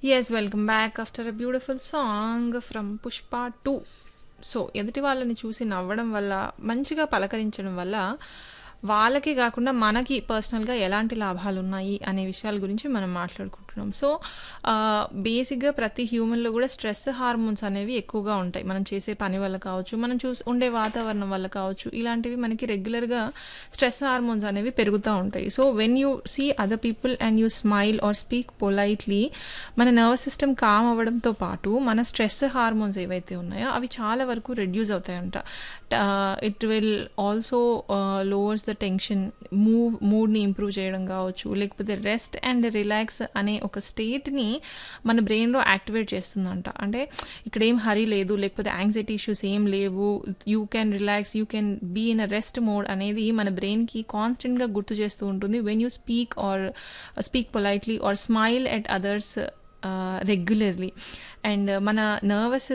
Yes, welcome back after a beautiful song from Pushpa 2. So ఎదుటి వాళ్ళని చూసి నవ్వడం వల్ల మంచిగా పలకరించడం వల్ల వాళ్ళకి కాకుండా మనకి పర్సనల్గా ఎలాంటి లాభాలు ఉన్నాయి అనే విషయాల గురించి మనం మాట్లాడుకుంటున్నాం సో బేసిక్గా ప్రతి హ్యూమన్లో కూడా స్ట్రెస్ హార్మోన్స్ అనేవి ఎక్కువగా ఉంటాయి మనం చేసే పని వల్ల కావచ్చు మనం చూసి ఉండే వాతావరణం వల్ల కావచ్చు ఇలాంటివి మనకి రెగ్యులర్గా స్ట్రెస్ హార్మోన్స్ అనేవి పెరుగుతూ ఉంటాయి so when you see other people and you smile or speak politely మన నర్వస్ సిస్టమ్ కామ్ అవ్వడంతో పాటు మన స్ట్రెస్ హార్మోన్స్ ఏవైతే ఉన్నాయో అవి చాలా వరకు రెడ్యూస్ అవుతాయంట it will also lowers the tension move మూడ్ని ఇంప్రూవ్ చేయడం కావచ్చు లేకపోతే రెస్ట్ అండ్ రిలాక్స్ అనే ఒక స్టేట్ని మన బ్రెయిన్లో యాక్టివేట్ చేస్తుందంట అంటే ఇక్కడ ఏం హరీ లేదు లేకపోతే యాంగ్జైటీ ఇష్యూస్ ఏం లేవు you can relax you can be in a rest mode అనేది మన బ్రెయిన్కి కాన్స్టెంట్గా గుర్తు చేస్తూ ఉంటుంది when you speak or speak politely or smile at others regularly and మన నర్వస్